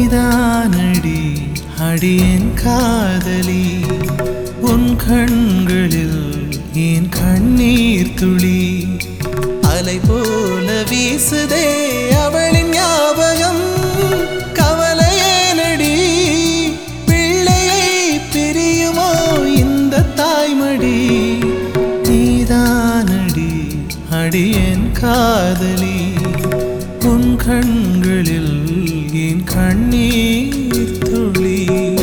நீதானடி அடியேன் காதலி உன் கண்களில் என் கண்ணீர் துளி அலை போல வீசுதே அவளின் ஞாபகம் கவலையேனடி பிள்ளையை பிரியுமோ இந்த தாய்மடி நீதானடி அடியேன் காதலி உன் கண்களில் என் கண்ணீர் துளி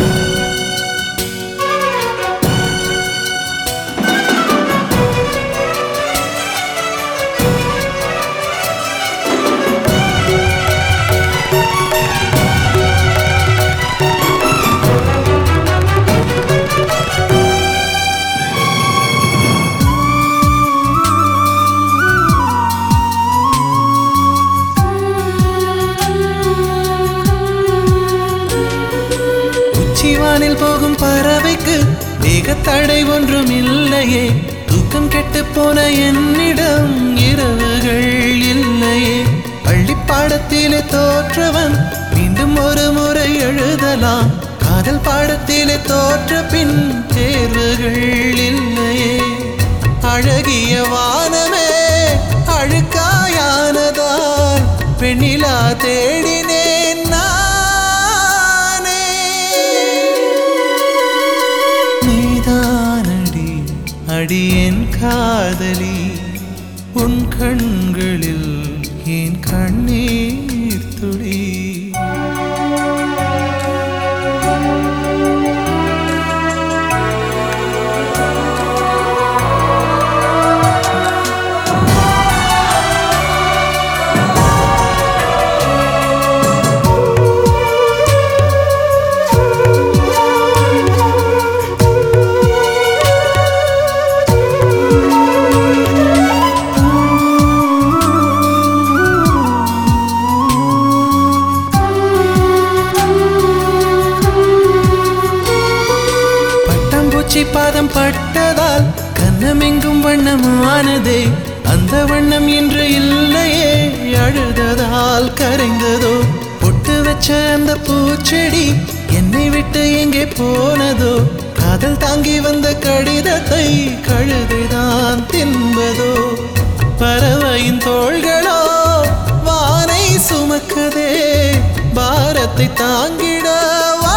உச்சிவானில் போகும் பறவைக்கு வேகத்தடை ஒன்றும் இல்லையே தூக்கம் கெட்டு போன என்னிடம் இரவுகள் இல்லையே பள்ளி பாடத்திலே தோற்றவன் மீண்டும் ஒரு முறை எழுதலாம் காதல் பாடத்திலே தோற்ற பின் தேர்வுகள் இல்லையே அழகிய வானமே அழுக்காயானதால் பெண்ணிலா தேடினேன் நானே நீதானடி அடியேன் காதலி உன் கண்களில் என் கண்ணீர் துளி பட்டாம்பூச்சி பாதம் பட்டதால் கன்னமெங்கும் வண்ணமானதே அந்த வண்ணம் இன்று இல்லையே அழுததால் கரைந்ததோ பொட்டு வச்ச அந்த பூச்செடி என்னை விட்டு எங்கே போனதோ காதல் தாங்கி வந்த கடிதத்தை கழுதைதான் தின்பதோ பறவையின் தோள்களோ வானை சுமக்குதே பாரத்தை தாங்கிட வா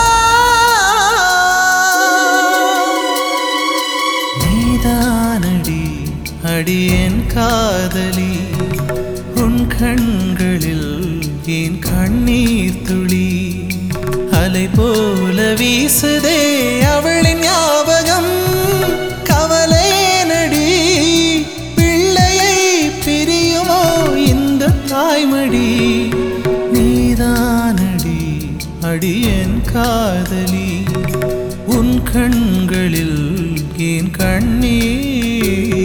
நீதானடி அடியேன் காதலி உன் கண்களில் என் கண்ணீர் துளி அலை போல வீசுதே அவளின் ஞாபகம் கவலை நடி பிள்ளையை பிரியுமோ இந்த தாய்மடி நீதானடி அடியேன் காதலி உன் கண்களில் என் கண்ணீர்